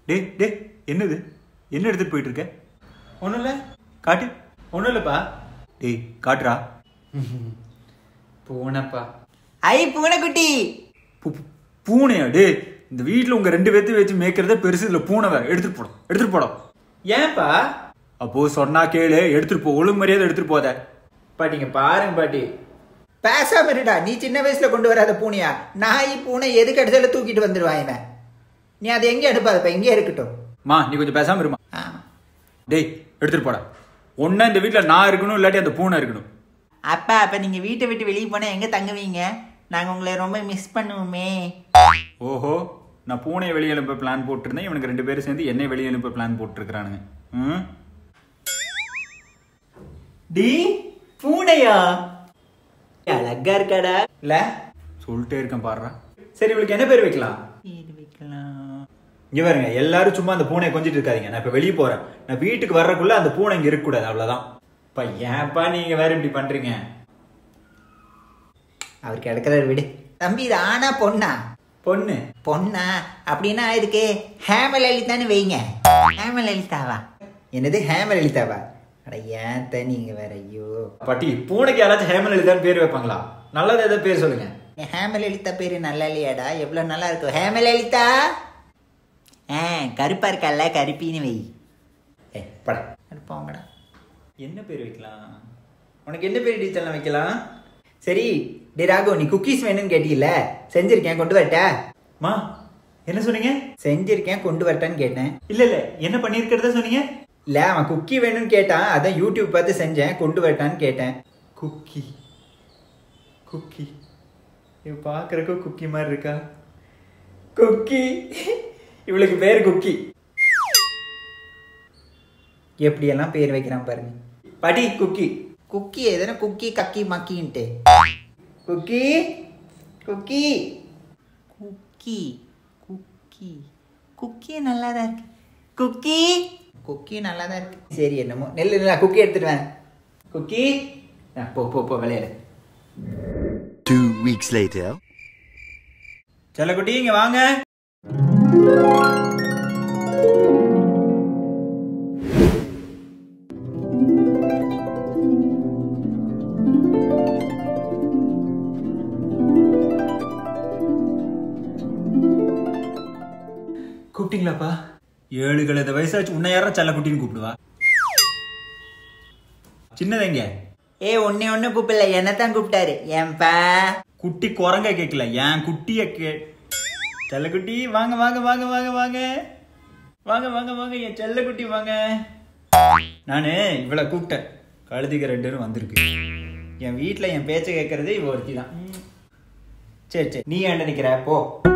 டே டே என்னது என்ன எடுத்துட்டு போயிட்டு இருக்க ஒன்றும் இல்லை காட்டு ஒன்றும் இல்லைப்பா டேய் காட்டுறா பூனைப்பா ஐ பூனைக்குட்டி பூ- பூ- பூனையா டே இந்த வீட்டில் உங்க ரெண்டு பேர்த்தையும் வச்சு மேய்க்கிறதே பெருசு இதுல பூனை வேற எடுத்துட்டு போடும் எடுத்துட்டு போடும் ஏன்ப்பா அப்போ சொன்னா கேளு எடுத்துட்டு போ ஒழுங்கு மரியாதை எடுத்துட்டு போத பாட்டிங்க பாருங்க பாட்டி பேசாம இருடா நீ சின்ன வயசுல கொண்டு வராத பூனையா நாய் பூனை எதுக்கு அடிச்சாலும் தூக்கிட்டு வந்துருவான் இவன் நீ அதை எங்கே எடுப்பாதப்ப இங்கே இருக்கட்டும் மா நீ கொஞ்சம் பேசாம இருமா ஆமா. டேய் எடுத்துட்டு போடா ஒன்னா இந்த வீட்டில் நான் இருக்கணும் இல்லாட்டி அந்த பூனை இருக்கணும் அப்பா அப்ப நீங்க வீட்டை விட்டு வெளியே போனா எங்க தங்குவீங்க நாங்க உங்களை ரொம்ப மிஸ் பண்ணுவோமே ஓஹோ நான் பூனையை வெளியே எழுப்ப பிளான் போட்டிருந்தேன் இவனுக்கு ரெண்டு பேரும் சேர்ந்து என்னை வெளியே எழுப்ப பிளான் போட்டிருக்கிறானுங்க ம் டி பூனையா அழகா இருக்காடா இல்ல சொல்லிட்டே இருக்கேன் பாடுறா சரி இவளுக்கு என்ன பேர் வைக்கலாம் இது வைக்கலாம் இங்க பாருங்க எல்லாரும் சும்மா அந்த பூனையை கொஞ்சிட்டு இருக்காதீங்க நான் இப்ப வெளியே போறேன் நான் வீட்டுக்கு வர்றதுக்குள்ள அந்த பூனை இங்க இருக்கக்கூடாது அவ்வளவுதான் அப்பா ஏன்ப்பா நீங்க வேற இப்படி பண்றீங்க அவர் கிடக்கிறார் விடு தம்பி இது ஆனா பொண்ணா பொண்ணு பொண்ணா அப்படின்னா இதுக்கு ஹேமலலிதான்னு வைங்க ஹேமலலிதாவா என்னது ஹேமலலிதாவா அட ஏன் தான் நீங்க வேற ஐயோ பாட்டி பூனைக்கு யாராச்சும் ஹேமலலிதான்னு பேர் வைப்பாங்களா நல்லது ஏதாவது பேர் சொல்லுங்க ஹேமலலிதா பேரு நல்லா இல்லையாடா எவ்வளவு நல்லா இருக்கும் ஹேமலலிதா ஆ கருப்பா இருக்கல்ல கருப்பின்னு வை ஏ பட அது போங்கடா என்ன பேர் வைக்கலாம் உனக்கு என்ன பேர் டீச்சர்லாம் வைக்கலாம் சரி டே ராகு நீ குக்கீஸ் வேணும்னு கேட்டீல்ல செஞ்சிருக்கேன் கொண்டு வரட்டா மா என்ன சொன்னீங்க செஞ்சிருக்கேன் கொண்டு வரட்டான்னு கேட்டேன் இல்ல இல்ல என்ன பண்ணிருக்கிறதா சொன்னீங்க இல்ல அவன் குக்கி வேணும்னு கேட்டான் அதான் யூடியூப் பார்த்து செஞ்சேன் கொண்டு வரட்டான்னு கேட்டேன் குக்கி குக்கி இவ பாக்குறக்கு குக்கி மாதிரி இருக்கா குக்கி இவளுக்கு பேர் குக்கி எப்படியெல்லாம் பேர் வைக்கிறான் பாருங்க பாட்டி குக்கி குக்கி எதனா குக்கி கக்கி மக்கின்ட்டு cookie cookie cookie cookie cookie நல்லா தான் இருக்கு குக்கி குக்கி நல்லா தான் இருக்கு சரி என்னமோ நெல்லு நெல்லா குக்கி எடுத்துட்டு வரேன் குக்கி ஆ, போ போ போ விளையாடு Two weeks later. செல்லக்குட்டி இங்க வாங்க கூப்பிட்டீங்களாப்பா ஏழு கழுத வயசாச்சு உன்னை யாரா செல்லக்குட்டின்னு கூப்பிடுவா சின்னதைங்க ஏ ஒன்னே ஒண்ணு கூப்பிடல என்னத்தான் கூப்பிட்டாரு ஏன்பா குட்டி குரங்க கேட்கல என் குட்டிய கே செல்லக்குட்டி வாங்க வாங்க வாங்க வாங்க வாங்க வாங்க வாங்க வாங்க என் செல்லக்குட்டி வாங்க நானு இவளை கூப்பிட்டேன் கழுதிக்க ரெண்டு பேரும் வந்திருக்கு என் வீட்டில் என் பேச்சை கேட்கறது இவ ஒருத்தி தான் சரி சரி நீ ஏண்ட நிக்கிற போ